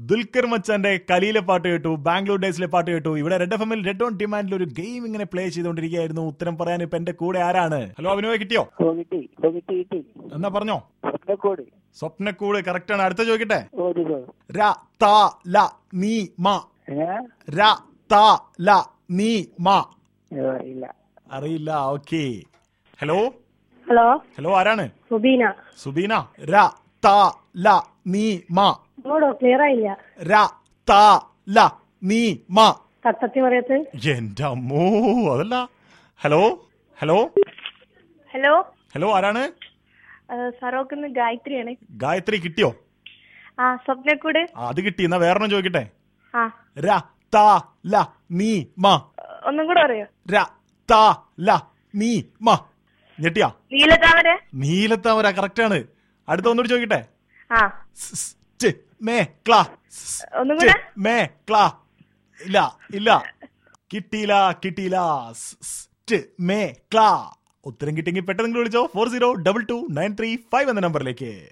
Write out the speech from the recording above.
ദുൽഖർ മച്ചാന്റെ കലിയിലെ പാട്ട് കേട്ടു ബാംഗ്ലൂർ ഡേയ്സിലെ പാട്ട് കേട്ടു ഇവിടെ റെഡ് എഫ് എമ്മിൽ റെഡ് ഓൺ ഡിമാൻഡിൽ ഒരു ഗെയിം ഇങ്ങനെ പ്ലേ ചെയ്തുകൊണ്ടിരിക്കുകയായിരുന്നു ഉത്തരം പറയാൻ ഇപ്പൊ എന്റെ കൂടെ ആരാണ് ഹലോ അഭിനവ് കിട്ടിയോ ഓ കിട്ടി ഓ കിട്ടി കിട്ടി എന്നാ പറഞ്ഞോ സ്വപ്നക്കോട് സ്വപ്നക്കൂട് കറക്റ്റ് ആണ് അടുത്ത ചോദിക്കട്ടെ ഒരു ര ത ല നീ മ ഏ ര ത ല നീ മ ഏ, ഇല്ല അറിയില്ല ഓക്കെ ഹലോ ഹലോ ഹലോ ആരാണ് സുബീന സുബീന ര ത ല നീ മ മോടോ ക്ലിയർ ആയില്ല ര ത ല നീ മ തത്തത്തി പറയത്ത് എന്റെ അമ്മോ അതല്ല ഹലോ ഹലോ ഹലോ ഹലോ ആരാണ് സറോക്കുന്ന് ഗായത്രിയാണ് ഗായത്രി കിട്ടിയോ ആ സ്വപ്നക്കൂട് ആ, അത് കിട്ടി എന്നാ വേറൊന്നും ചോദിക്കട്ടെ ആ ര ത ല നീ മ ഒന്നും കൂടെ പറയോ ര ത ല നീ മ ഞെട്ടിയാ നീലതാമര നീലത്താമര കറക്റ്റ് ആണ് അടുത്ത ഒന്നുകൂടി ചോദിക്കട്ടെ ആ സ്, സ്, റ്റ്, മേ ക്ലാ സ്, ഒന്നും റ്റ്, കൂടെ മേ ക്ലാ ഇല്ല ഇല്ല കിട്ടിയില്ല കിട്ടിയില്ല സ്, സ്, റ്റ്, മേ ക്ലാ ഉത്തരം കിട്ടിയെങ്കിൽ പെട്ടെന്ന് നിങ്ങൾ വിളിച്ചോ four zero double two nine three five എന്ന നമ്പറിലേക്ക്